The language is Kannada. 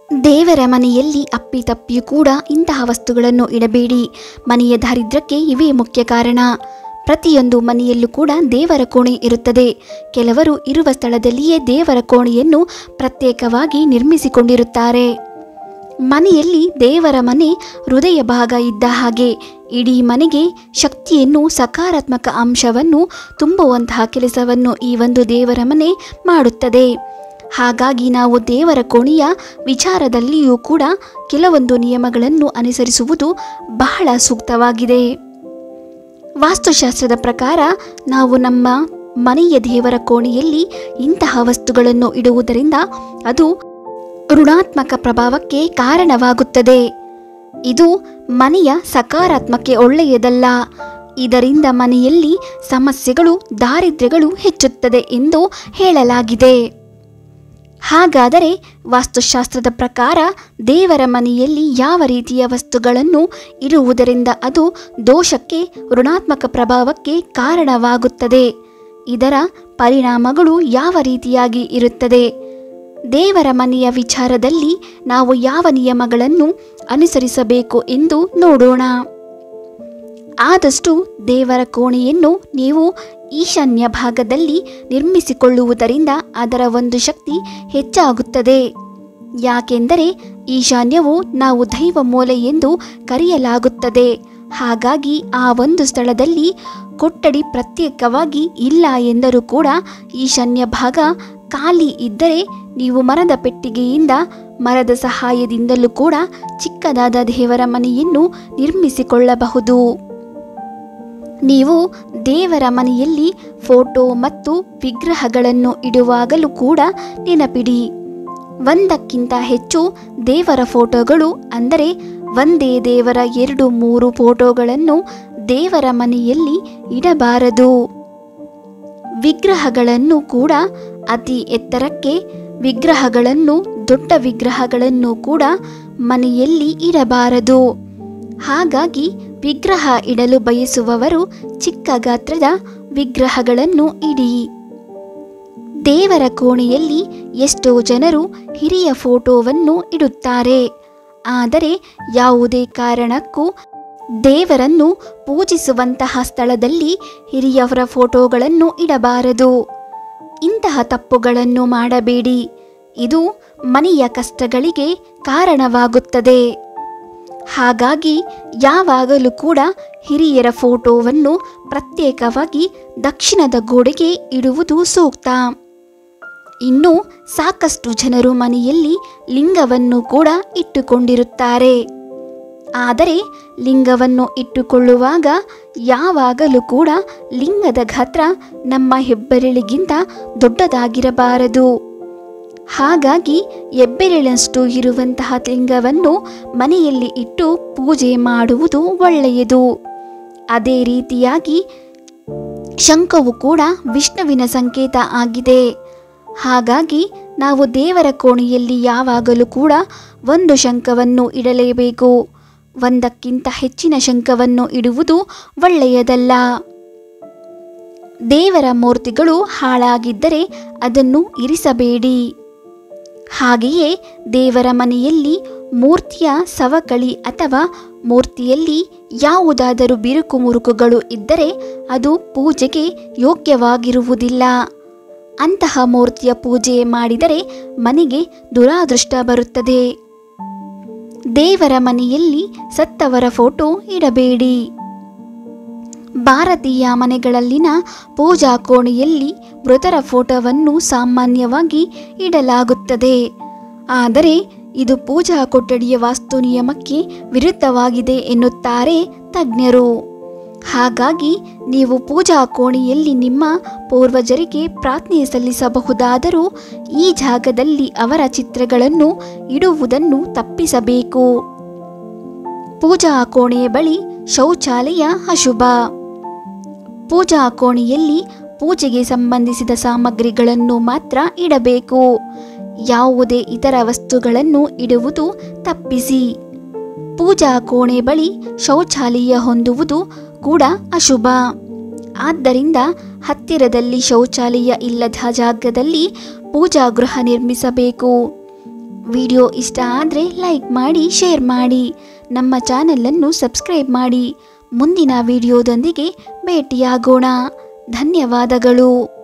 ದೇವರ ಮನೆಯಲ್ಲಿ ಅಪ್ಪಿತಪ್ಪಿಯೂ ಕೂಡ ಇಂತಹ ವಸ್ತುಗಳನ್ನು ಇಡಬೇಡಿ ಮನೆಯ ದಾರಿದ್ರ್ಯಕ್ಕೆ ಇವೇ ಮುಖ್ಯ ಕಾರಣ ಪ್ರತಿಯೊಂದು ಮನೆಯಲ್ಲೂ ಕೂಡ ದೇವರ ಕೋಣೆ ಇರುತ್ತದೆ ಕೆಲವರು ಇರುವ ಸ್ಥಳದಲ್ಲಿಯೇ ದೇವರ ಕೋಣೆಯನ್ನು ಪ್ರತ್ಯೇಕವಾಗಿ ನಿರ್ಮಿಸಿಕೊಂಡಿರುತ್ತಾರೆ ಮನೆಯಲ್ಲಿ ದೇವರ ಮನೆ ಹೃದಯ ಭಾಗ ಇದ್ದ ಹಾಗೆ ಇಡೀ ಮನೆಗೆ ಶಕ್ತಿಯನ್ನು ಸಕಾರಾತ್ಮಕ ಅಂಶವನ್ನು ತುಂಬುವಂತಹ ಕೆಲಸವನ್ನು ಈ ಒಂದು ದೇವರ ಮನೆ ಮಾಡುತ್ತದೆ ಹಾಗಾಗಿ ನಾವು ದೇವರ ಕೋಣೆಯ ವಿಚಾರದಲ್ಲಿಯೂ ಕೂಡ ಕೆಲವೊಂದು ನಿಯಮಗಳನ್ನು ಅನುಸರಿಸುವುದು ಬಹಳ ಸೂಕ್ತವಾಗಿದೆ ವಾಸ್ತುಶಾಸ್ತ್ರದ ಪ್ರಕಾರ ನಾವು ನಮ್ಮ ಮನೆಯ ದೇವರ ಕೋಣೆಯಲ್ಲಿ ಇಂತಹ ವಸ್ತುಗಳನ್ನು ಇಡುವುದರಿಂದ ಅದು ಋಣಾತ್ಮಕ ಪ್ರಭಾವಕ್ಕೆ ಕಾರಣವಾಗುತ್ತದೆ ಇದು ಮನೆಯ ಸಕಾರಾತ್ಮಕ್ಕೆ ಒಳ್ಳೆಯದಲ್ಲ ಇದರಿಂದ ಮನೆಯಲ್ಲಿ ಸಮಸ್ಯೆಗಳು ದಾರಿದ್ರ್ಯಗಳು ಹೆಚ್ಚುತ್ತದೆ ಎಂದು ಹೇಳಲಾಗಿದೆ ಹಾಗಾದರೆ ವಾಸ್ತುಶಾಸ್ತ್ರದ ಪ್ರಕಾರ ದೇವರ ಮನೆಯಲ್ಲಿ ಯಾವ ರೀತಿಯ ವಸ್ತುಗಳನ್ನು ಇರುವುದರಿಂದ ಅದು ದೋಷಕ್ಕೆ ಋಣಾತ್ಮಕ ಪ್ರಭಾವಕ್ಕೆ ಕಾರಣವಾಗುತ್ತದೆ ಇದರ ಪರಿಣಾಮಗಳು ಯಾವ ರೀತಿಯಾಗಿ ಇರುತ್ತದೆ ದೇವರ ಮನೆಯ ವಿಚಾರದಲ್ಲಿ ನಾವು ಯಾವ ನಿಯಮಗಳನ್ನು ಅನುಸರಿಸಬೇಕು ಎಂದು ನೋಡೋಣ ಆದಷ್ಟು ದೇವರ ಕೋಣೆಯನ್ನು ನೀವು ಈಶಾನ್ಯ ಭಾಗದಲ್ಲಿ ನಿರ್ಮಿಸಿಕೊಳ್ಳುವುದರಿಂದ ಅದರ ಒಂದು ಶಕ್ತಿ ಹೆಚ್ಚಾಗುತ್ತದೆ ಯಾಕೆಂದರೆ ಈಶಾನ್ಯವು ನಾವು ದೈವ ಮೂಲೆ ಎಂದು ಕರೆಯಲಾಗುತ್ತದೆ ಹಾಗಾಗಿ ಆ ಒಂದು ಸ್ಥಳದಲ್ಲಿ ಕೊಠಡಿ ಪ್ರತ್ಯೇಕವಾಗಿ ಇಲ್ಲ ಎಂದರೂ ಕೂಡ ಈಶಾನ್ಯ ಭಾಗ ಖಾಲಿ ಇದ್ದರೆ ನೀವು ಮರದ ಪೆಟ್ಟಿಗೆಯಿಂದ ಮರದ ಸಹಾಯದಿಂದಲೂ ಕೂಡ ಚಿಕ್ಕದಾದ ದೇವರ ಮನೆಯನ್ನು ನಿರ್ಮಿಸಿಕೊಳ್ಳಬಹುದು ನೀವು ದೇವರ ಮನೆಯಲ್ಲಿ ಫೋಟೋ ಮತ್ತು ವಿಗ್ರಹಗಳನ್ನು ಇಡುವಾಗಲೂ ಕೂಡ ನೆನಪಿಡಿ ಒಂದಕ್ಕಿಂತ ಹೆಚ್ಚು ದೇವರ ಫೋಟೋಗಳು ಅಂದರೆ ಒಂದೇ ದೇವರ ಎರಡು ಮೂರು ಫೋಟೋಗಳನ್ನು ದೇವರ ಮನೆಯಲ್ಲಿ ಇಡಬಾರದು ವಿಗ್ರಹಗಳನ್ನು ಕೂಡ ಅತಿ ಎತ್ತರಕ್ಕೆ ವಿಗ್ರಹಗಳನ್ನು ದೊಡ್ಡ ವಿಗ್ರಹಗಳನ್ನು ಕೂಡ ಮನೆಯಲ್ಲಿ ಇಡಬಾರದು ಹಾಗಾಗಿ ವಿಗ್ರಹ ಇಡಲು ಬಯಸುವವರು ಚಿಕ್ಕ ಗಾತ್ರದ ವಿಗ್ರಹಗಳನ್ನು ಇಡಿ ದೇವರ ಕೋಣೆಯಲ್ಲಿ ಎಷ್ಟೋ ಜನರು ಹಿರಿಯ ಫೋಟೋವನ್ನು ಇಡುತ್ತಾರೆ ಆದರೆ ಯಾವುದೇ ಕಾರಣಕ್ಕೂ ದೇವರನ್ನು ಪೂಜಿಸುವಂತಹ ಸ್ಥಳದಲ್ಲಿ ಹಿರಿಯವರ ಫೋಟೋಗಳನ್ನು ಇಡಬಾರದು ಇಂತಹ ತಪ್ಪುಗಳನ್ನು ಮಾಡಬೇಡಿ ಇದು ಮನೆಯ ಕಷ್ಟಗಳಿಗೆ ಕಾರಣವಾಗುತ್ತದೆ ಹಾಗಾಗಿ ಯಾವಾಗಲೂ ಕೂಡ ಹಿರಿಯರ ಫೋಟೋವನ್ನು ಪ್ರತ್ಯೇಕವಾಗಿ ದಕ್ಷಿಣದ ಗೋಡೆಗೆ ಇಡುವುದು ಸೂಕ್ತ ಇನ್ನು ಸಾಕಷ್ಟು ಜನರು ಮನೆಯಲ್ಲಿ ಲಿಂಗವನ್ನು ಕೂಡ ಇಟ್ಟುಕೊಂಡಿರುತ್ತಾರೆ ಆದರೆ ಲಿಂಗವನ್ನು ಇಟ್ಟುಕೊಳ್ಳುವಾಗ ಯಾವಾಗಲೂ ಕೂಡ ಲಿಂಗದ ಗಾತ್ರ ನಮ್ಮ ಹೆಬ್ಬೆರಳಿಗಿಂತ ದೊಡ್ಡದಾಗಿರಬಾರದು ಹಾಗಾಗಿ ಹೆಬ್ಬೆರಳಷ್ಟು ಇರುವಂತಹ ಲಿಂಗವನ್ನು ಮನೆಯಲ್ಲಿ ಇಟ್ಟು ಪೂಜೆ ಮಾಡುವುದು ಒಳ್ಳೆಯದು ಅದೇ ರೀತಿಯಾಗಿ ಶಂಖವು ಕೂಡ ವಿಷ್ಣುವಿನ ಸಂಕೇತ ಆಗಿದೆ ಹಾಗಾಗಿ ನಾವು ದೇವರ ಕೋಣೆಯಲ್ಲಿ ಯಾವಾಗಲೂ ಕೂಡ ಒಂದು ಶಂಖವನ್ನು ಇಡಲೇಬೇಕು ಒಂದಕ್ಕಿಂತ ಹೆಚ್ಚಿನ ಶಂಖವನ್ನು ಇಡುವುದು ಒಳ್ಳೆಯದಲ್ಲ ದೇವರ ಮೂರ್ತಿಗಳು ಹಾಳಾಗಿದ್ದರೆ ಅದನ್ನು ಇರಿಸಬೇಡಿ ಹಾಗೆಯೇ ದೇವರ ಮನೆಯಲ್ಲಿ ಮೂರ್ತಿಯ ಸವಕಳಿ ಅಥವಾ ಮೂರ್ತಿಯಲ್ಲಿ ಯಾವುದಾದರೂ ಬಿರುಕು ಮುರುಕುಗಳು ಇದ್ದರೆ ಅದು ಪೂಜೆಗೆ ಯೋಗ್ಯವಾಗಿರುವುದಿಲ್ಲ ಅಂತಹ ಮೂರ್ತಿಯ ಪೂಜೆ ಮಾಡಿದರೆ ಮನೆಗೆ ದುರಾದೃಷ್ಟ ಬರುತ್ತದೆ ದೇವರ ಮನೆಯಲ್ಲಿ ಸತ್ತವರ ಫೋಟೋ ಇಡಬೇಡಿ ಭಾರತೀಯ ಮನೆಗಳಲ್ಲಿನ ಪೂಜಾ ಕೋಣೆಯಲ್ಲಿ ಮೃತರ ಫೋಟೋವನ್ನು ಸಾಮಾನ್ಯವಾಗಿ ಇಡಲಾಗುತ್ತದೆ ಆದರೆ ಇದು ಪೂಜಾ ಕೊಠಡಿಯ ವಾಸ್ತು ನಿಯಮಕ್ಕೆ ವಿರುದ್ಧವಾಗಿದೆ ಎನ್ನುತ್ತಾರೆ ತಜ್ಞರು ಹಾಗಾಗಿ ನೀವು ಪೂಜಾ ಕೋಣೆಯಲ್ಲಿ ನಿಮ್ಮ ಪೂರ್ವಜರಿಗೆ ಪ್ರಾರ್ಥನೆ ಸಲ್ಲಿಸಬಹುದಾದರೂ ಈ ಜಾಗದಲ್ಲಿ ಅವರ ಚಿತ್ರಗಳನ್ನು ಇಡುವುದನ್ನು ತಪ್ಪಿಸಬೇಕು ಪೂಜಾ ಕೋಣೆಯ ಬಳಿ ಶೌಚಾಲಯ ಅಶುಭ ಪೂಜಾ ಕೋಣೆಯಲ್ಲಿ ಪೂಜೆಗೆ ಸಂಬಂಧಿಸಿದ ಸಾಮಗ್ರಿಗಳನ್ನು ಮಾತ್ರ ಇಡಬೇಕು ಯಾವುದೇ ಇತರ ವಸ್ತುಗಳನ್ನು ಇಡುವುದು ತಪ್ಪಿಸಿ ಪೂಜಾ ಕೋಣೆ ಬಳಿ ಶೌಚಾಲಯ ಹೊಂದುವುದು ಕೂಡ ಅಶುಭ ಆದ್ದರಿಂದ ಹತ್ತಿರದಲ್ಲಿ ಶೌಚಾಲಯ ಇಲ್ಲದ ಜಾಗದಲ್ಲಿ ಪೂಜಾ ಗೃಹ ನಿರ್ಮಿಸಬೇಕು ವಿಡಿಯೋ ಇಷ್ಟ ಆದರೆ ಲೈಕ್ ಮಾಡಿ ಶೇರ್ ಮಾಡಿ ನಮ್ಮ ಚಾನೆಲನ್ನು ಸಬ್ಸ್ಕ್ರೈಬ್ ಮಾಡಿ ಮುಂದಿನ ವಿಡಿಯೋದೊಂದಿಗೆ ಭೇಟಿಯಾಗೋಣ ಧನ್ಯವಾದಗಳು